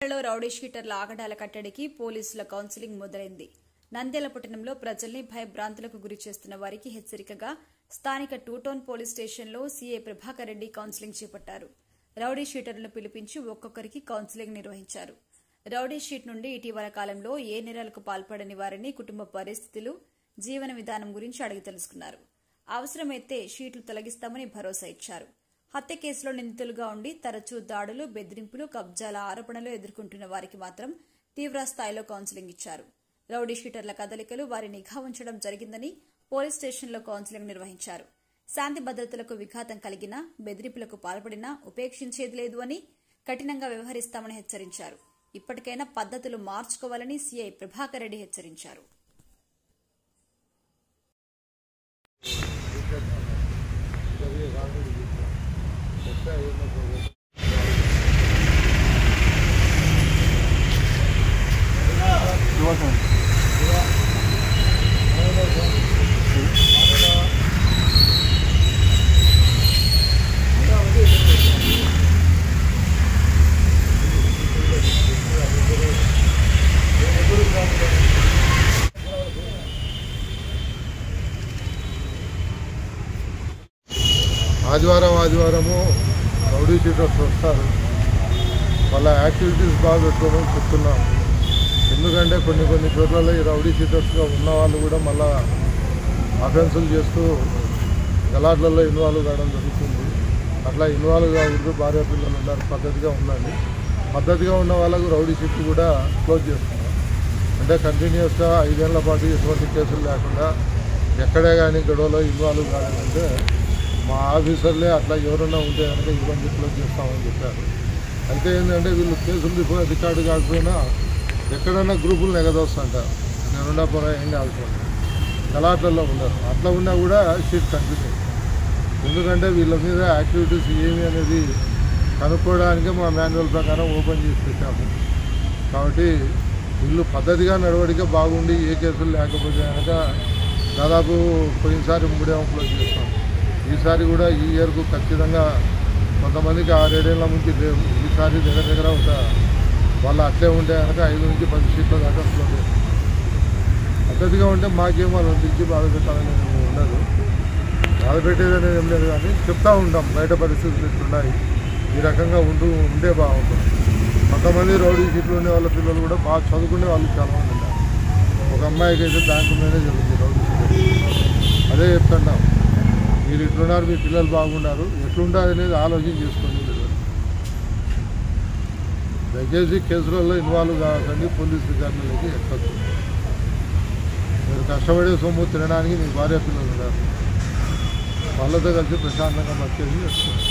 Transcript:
నంద్యాలలో రౌడీ షీటర్ల ఆగడాల కట్టడికి పోలీసుల కౌన్సిలింగ్ మొదలైంది నంద్యాల పట్టణంలో ప్రజల్ని భయభ్రాంతులకు గురి చేస్తున్న వారికి హెచ్చరికగా స్థానిక టూటౌన్ పోలీస్ స్టేషన్లో సీఏ ప్రభాకర్ రెడ్డి కౌన్సిలింగ్ చేపట్టారు రౌడీ షీటర్లను పిలిపించి ఒక్కొక్కరికి కౌన్సిలింగ్ నిర్వహించారు రౌడీ షీట్ నుండి ఇటీవల కాలంలో ఏ నేరాలకు పాల్పడని వారిని కుటుంబ పరిస్థితులు జీవన విధానం గురించి అడిగి తెలుసుకున్నారు అవసరమైతే షీట్లు తొలగిస్తామని భరోసా ఇచ్చారు హత్య కేసులో నిందితులుగా ఉండి తరచూ దాడులు బెదిరింపులు కబ్జాల ఆరోపణలు ఎదుర్కొంటున్న వారికి మాత్రం తీవ్ర స్థాయిలో కౌన్సిలింగ్ ఇచ్చారు రౌడీ షీటర్ల కదలికలు వారి నిఘా ఉంచడం జరిగిందని పోలీస్ స్టేషన్లో కౌన్సిలింగ్ నిర్వహించారు శాంతి భద్రతలకు విఘాతం కలిగినా బెదిరింపులకు పాల్పడినా ఉపేక్షించేది లేదు అని కఠినంగా వ్యవహరిస్తామని హెచ్చరించారు ఇప్పటికైనా పద్ధతులు మార్చుకోవాలని సీఐ ప్రభాకర్ రెడ్డి హెచ్చరించారు ఆదివారం ఆదివారము రౌడీ షీటర్స్ వస్తారు వాళ్ళ యాక్టివిటీస్ బాగా పెట్టుకోమని చెప్తున్నాం ఎందుకంటే కొన్ని కొన్ని చోట్లలో ఈ రౌడీ షీటర్స్గా ఉన్న వాళ్ళు కూడా మళ్ళా అఫెన్సులు చేస్తూ గలాట్లలో ఇన్వాల్వ్ కావడం జరుగుతుంది అట్లా ఇన్వాల్వ్ కాకూడదు భార్య పిల్లలు ఉన్నారు పద్ధతిగా ఉండండి పద్ధతిగా ఉన్న వాళ్ళకు రౌడీ షీట్లు కూడా క్లోజ్ చేస్తున్నాం అంటే కంటిన్యూస్గా ఐదేళ్ల పాటు ఎటువంటి కేసులు లేకుండా ఎక్కడే కానీ గొడవలో ఇన్వాల్వ్ కాలేదంటే మా ఆఫీసర్లే అట్లా ఎవరన్నా ఉంటే కనుక ఇబ్బంది క్లోజ్ చేస్తామని చెప్పారు అయితే ఏంటంటే వీళ్ళు కేసులు రిపో- రికార్డు కాకపోయినా ఎక్కడన్నా గ్రూపులు నెగదొస్తుంటారు నేనున్నా పోరా ఏం కావాల్సింది గలాట్లలో ఉండరు అట్లా ఉన్నా కూడా షీట్ కంటిన్యూ ఎందుకంటే వీళ్ళ మీద యాక్టివిటీస్ ఏమి అనేది కనుక్కోవడానికే మా మాన్యువల్ ప్రకారం ఓపెన్ చేసి పెట్టాము కాబట్టి వీళ్ళు పద్ధతిగా నడవడిక బాగుండి ఏ కేసులు లేకపోతే కనుక దాదాపు పోయినసారి మూడే క్లోజ్ చేస్తాం ఈసారి కూడా ఈ ఇయర్కు ఖచ్చితంగా కొంతమందికి ఆరేడేళ్ల నుంచి లేవు ఈసారి దగ్గర దగ్గర ఒక వాళ్ళు అట్లే ఉంటే కనుక ఐదు నుంచి పది సీట్ల దాకా క్లోజ్ చేస్తాం పద్ధతిగా ఉంటే మాకేం వాళ్ళు పిలిచి బాధ పెట్టాలని ఏమీ ఉండదు బాధ పెట్టేది అనేది ఏం లేదు కానీ చెప్తా ఉంటాం బయట పరిస్థితులు ఇట్లున్నాయి ఈ రకంగా ఉంటూ ఉంటే బాగుంటుంది కొంతమంది రౌడీ సీట్లు ఉండే వాళ్ళ పిల్లలు కూడా బాగా చదువుకునే వాళ్ళు చాలా మంది ఉన్నారు ఒక అమ్మాయికి అయితే బ్యాంకు మేనేజర్ ఉంది రౌడీ సీట్ అదే చెప్తున్నాం మీరు ఇట్లున్నారు మీ పిల్లలు బాగున్నారు ఎట్లుంటుంది అనేది ఆలోచన చేసుకోండి మీరు దయచేసి కేసులలో ఇన్వాల్వ్ కాకండి పోలీస్ విచారణలోకి ఎక్కద్దు మీరు కష్టపడే సొమ్ము తినడానికి మీ భార్య పిల్లలు ఉన్నారు వాళ్ళతో కలిసి ప్రశాంతంగా బతికేసి చేసుకోండి